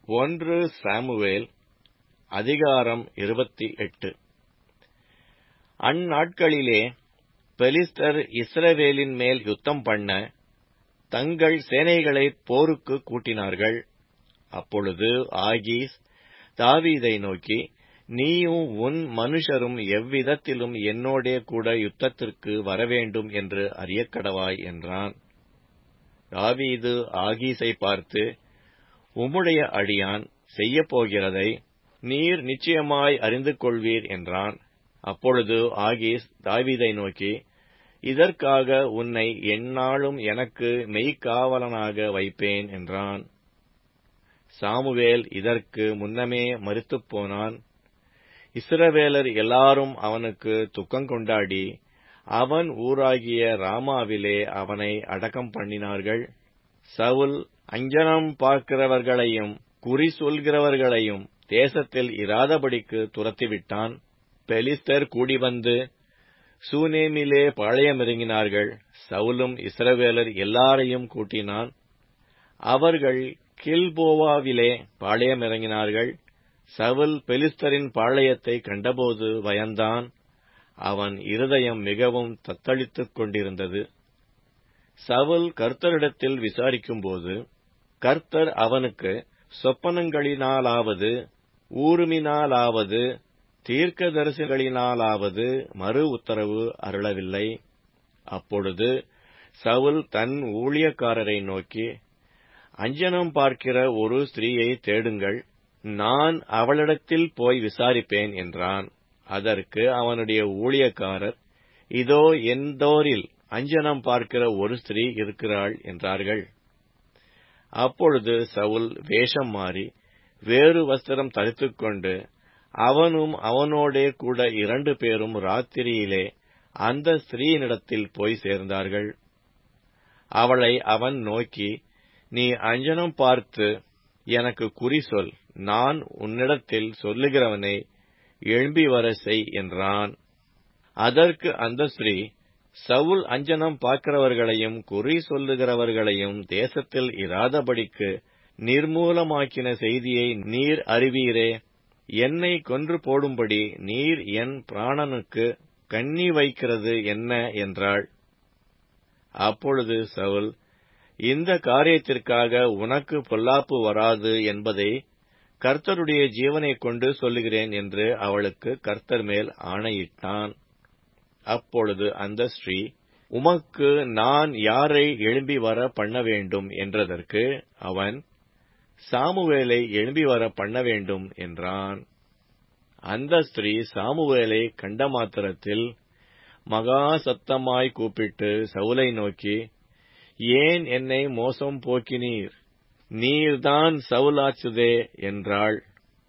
ஒன்று சாமுவேல் அதிகாரம் இருபத்தி எட்டு அந்நாட்களிலே பெலிஸ்தர் இஸ்ரவேலின் மேல் யுத்தம் பண்ண தங்கள் சேனைகளை போருக்கு கூட்டினார்கள் அப்பொழுது ஆகீஸ் தாவீதை நோக்கி நீயும் உன் மனுஷரும் எவ்விதத்திலும் என்னோடே கூட யுத்தத்திற்கு வரவேண்டும் என்று அறியக்கடவாய் என்றான் தாவீது ஆகீஸை பார்த்து உம்முடைய அடியான் செய்யப்போகிறதை நீர் நிச்சயமாய் அறிந்து கொள்வீர் என்றான் அப்பொழுது ஆகீஸ் தாவீதை நோக்கி இதற்காக உன்னை எந்நாளும் எனக்கு மெய்க்காவலனாக வைப்பேன் என்றான் சாமுவேல் இதற்கு முன்னமே மறித்துப் போனான் இஸ்ரவேலர் எல்லாரும் அவனுக்கு துக்கங்கொண்டாடி அவன் ஊராகிய ராமாவிலே அவனை அடக்கம் பண்ணினார்கள் சவுல் அஞ்சனம் பார்க்கிறவர்களையும் குறி சொல்கிறவர்களையும் தேசத்தில் இராதபடிக்கு துரத்திவிட்டான் பெலிஸ்தர் கூடிவந்து சூனேமிலே பாளையமிறங்கினார்கள் சவுலும் இஸ்ரவேலர் எல்லாரையும் கூட்டினான் அவர்கள் கில்போவாவிலே பாளையமிறங்கினார்கள் சவுல் பெலிஸ்தரின் பாளையத்தை கண்டபோது பயந்தான் அவன் இருதயம் மிகவும் தத்தளித்துக் கொண்டிருந்தது சவுல் கர்த்தரிடத்தில் விசாரிக்கும்போது கர்த்தர் அவனுக்கு சொப்பனங்களினாலாவது ஊருமினாலாவது தீர்க்கதரிசிகளினாலாவது மறு உத்தரவு அருளவில்லை அப்பொழுது சவுல் தன் ஊழியக்காரரை நோக்கி அஞ்சனம் பார்க்கிற ஒரு ஸ்திரீயை தேடுங்கள் நான் அவளிடத்தில் போய் விசாரிப்பேன் என்றான் அதற்கு அவனுடைய ஊழியக்காரர் இதோ எந்தோரில் அஞ்சனம் பார்க்கிற ஒரு ஸ்திரீ இருக்கிறாள் என்றார்கள் அப்பொழுது சவுல் வேஷம் மாறி வேறு வஸ்திரம் தரித்துக்கொண்டு அவனும் அவனோடே கூட இரண்டு பேரும் ராத்திரியிலே அந்த ஸ்திரீயினிடத்தில் போய் சேர்ந்தார்கள் அவளை அவன் நோக்கி நீ அஞ்சனம் பார்த்து எனக்கு குறி சொல் நான் உன்னிடத்தில் சொல்லுகிறவனை எழும்பி வர செய் என்றான் அதற்கு அந்த ஸ்திரீ சவுல் அஞ்சனம் பார்க்கிறவர்களையும் குறி சொல்லுகிறவர்களையும் தேசத்தில் இராதபடிக்கு நிர்மூலமாக்கின செய்தியை நீர் அறிவீரே என்னை கொன்று போடும்படி நீர் என் பிராணனுக்கு கண்ணி வைக்கிறது என்ன என்றாள் அப்பொழுது சவுல் இந்த காரியத்திற்காக உனக்கு பொல்லாப்பு வராது என்பதை கர்த்தருடைய ஜீவனைக் கொண்டு சொல்லுகிறேன் என்று அவளுக்கு கர்த்தர் மேல் ஆணையிட்டான் அப்பொழுது அந்த ஸ்ரீ உமக்கு நான் யாரை எழும்பி வர பண்ண வேண்டும் என்றதற்கு அவன் சாமுவேலை எழும்பி வர பண்ண வேண்டும் என்றான் அந்த ஸ்திரீ சாமுவேலை கண்ட மாத்திரத்தில் மகா சத்தமாய் கூப்பிட்டு சவுலை நோக்கி ஏன் என்னை மோசம் போக்கினீர் நீர்தான் சவுலாச்சுதே என்றாள்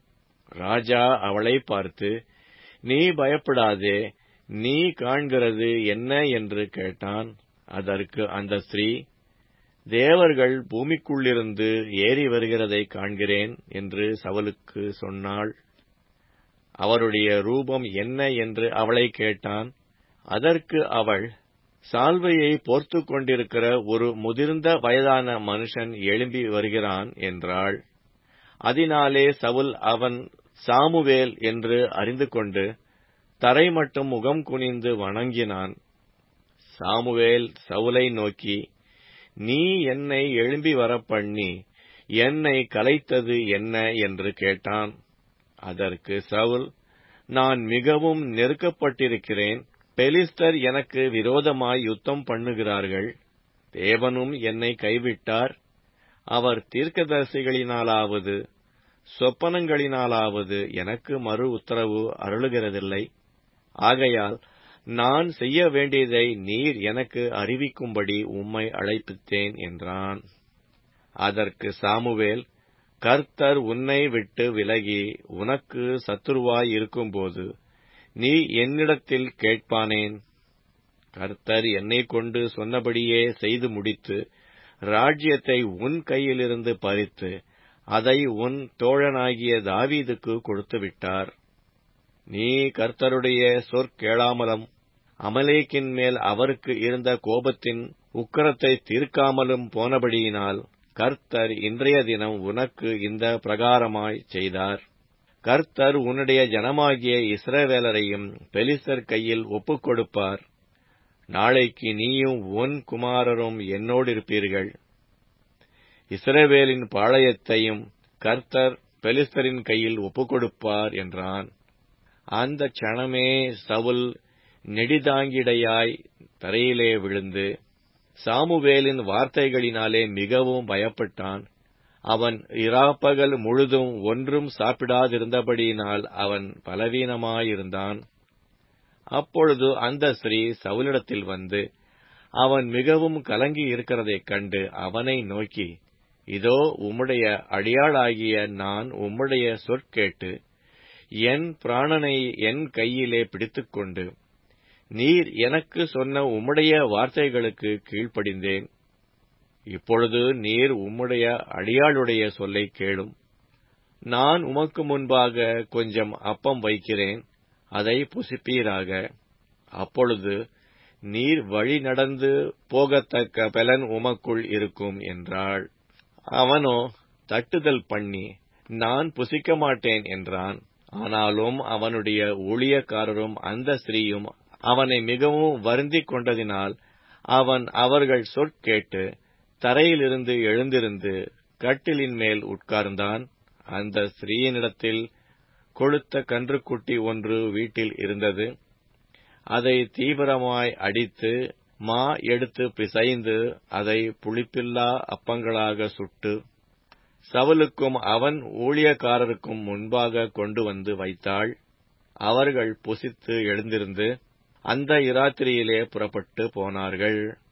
ராஜா அவளை பார்த்து நீ பயப்படாதே நீ காண்கிறது என்ன என்று கேட்டான் அதற்கு அந்த ஸ்திரீ தேவர்கள் பூமிக்குள்ளிருந்து ஏறி வருகிறதை காண்கிறேன் என்று சவலுக்கு சொன்னாள் அவருடைய ரூபம் என்ன என்று அவளை கேட்டான் அதற்கு அவள் சால்வையை போர்த்து கொண்டிருக்கிற ஒரு முதிர்ந்த வயதான மனுஷன் எழும்பி வருகிறான் என்றாள் அதனாலே சவுல் அவன் சாமுவேல் என்று அறிந்து கொண்டு தரை மட்டும் முகம் குனிந்து வணங்கினான் சாமுவேல் சவுலை நோக்கி நீ என்னை எழும்பி வர பண்ணி என்னை கலைத்தது என்ன என்று கேட்டான் அதற்கு சவுல் நான் மிகவும் நெருக்கப்பட்டிருக்கிறேன் பெலிஸ்தர் எனக்கு விரோதமாய் யுத்தம் பண்ணுகிறார்கள் தேவனும் என்னை கைவிட்டார் அவர் தீர்க்கதரிசிகளினாலாவது சொப்பனங்களினாலாவது எனக்கு மறு உத்தரவு அருளுகிறதில்லை ஆகையால் நான் செய்ய வேண்டியதை நீர் எனக்கு அறிவிக்கும்படி உம்மை அழைப்பித்தேன் என்றான் அதற்கு சாமுவேல் கர்த்தர் உன்னை விட்டு விலகி உனக்கு சத்துருவாய் இருக்கும்போது நீ என்னிடத்தில் கேட்பானேன் கர்த்தர் என்னை கொண்டு சொன்னபடியே செய்து முடித்து ராஜ்யத்தை உன் கையிலிருந்து பறித்து அதை உன் தோழனாகிய தாவீதுக்கு கொடுத்து விட்டார் நீ கர்த்தருடைய சொற்கேளாமலும் அமலேக்கின் மேல் அவருக்கு இருந்த கோபத்தின் உக்கரத்தை தீர்க்காமலும் போனபடியினால் கர்த்தர் இன்றைய தினம் உனக்கு இந்த பிரகாரமாய் செய்தார் கர்த்தர் உன்னுடைய ஜனமாகிய இஸ்ரவேலரையும் பெலிஸ்தர் கையில் ஒப்புக் கொடுப்பார் நாளைக்கு நீயும் உன் குமாரரும் என்னோடிருப்பீர்கள் இஸ்ரவேலின் பாளையத்தையும் கர்த்தர் பெலிஸ்தரின் கையில் ஒப்புக் கொடுப்பார் என்றான் அந்த க்ஷணமே சவுல் நெடிதாங்கிடையாய் தரையிலே விழுந்து சாமுவேலின் வார்த்தைகளினாலே மிகவும் பயப்பட்டான் அவன் இராப்பகல் முழுதும் ஒன்றும் சாப்பிடாதிருந்தபடியினால் அவன் பலவீனமாயிருந்தான் அப்பொழுது அந்த ஸ்திரீ சவுலிடத்தில் வந்து அவன் மிகவும் கலங்கி இருக்கிறதைக் கண்டு அவனை நோக்கி இதோ உம்முடைய அடியாளாகிய நான் உம்முடைய சொற்கேட்டு என் பிராணனை என் கையிலே பிடித்துக்கொண்டு நீர் எனக்கு சொன்ன உம்முடைய வார்த்தைகளுக்கு கீழ்ப்படிந்தேன் இப்பொழுது நீர் உம்முடைய அடியாளுடைய சொல்லை கேளும் நான் உமக்கு முன்பாக கொஞ்சம் அப்பம் வைக்கிறேன் அதை புசிப்பீராக அப்பொழுது நீர் வழி நடந்து போகத்தக்க பலன் உமக்குள் இருக்கும் என்றாள் அவனோ தட்டுதல் பண்ணி நான் புசிக்க மாட்டேன் என்றான் ஆனாலும் அவனுடைய ஊழியக்காரரும் அந்த ஸ்திரீயும் அவனை மிகவும் வருந்திக் கொண்டதினால் அவன் அவர்கள் சொற்கேட்டு தரையிலிருந்து எழுந்திருந்து கட்டிலின் மேல் உட்கார்ந்தான் அந்த ஸ்திரீயினிடத்தில் கொழுத்த கன்றுக்குட்டி ஒன்று வீட்டில் இருந்தது அதை தீவிரமாய் அடித்து மா எடுத்து பிசைந்து அதை புளிப்பில்லா அப்பங்களாக சுட்டு சவுலுக்கும் அவன் ஊழியக்காரருக்கும் முன்பாக கொண்டு வந்து வைத்தாள் அவர்கள் புசித்து எழுந்திருந்து அந்த இராத்திரியிலே புறப்பட்டு போனார்கள்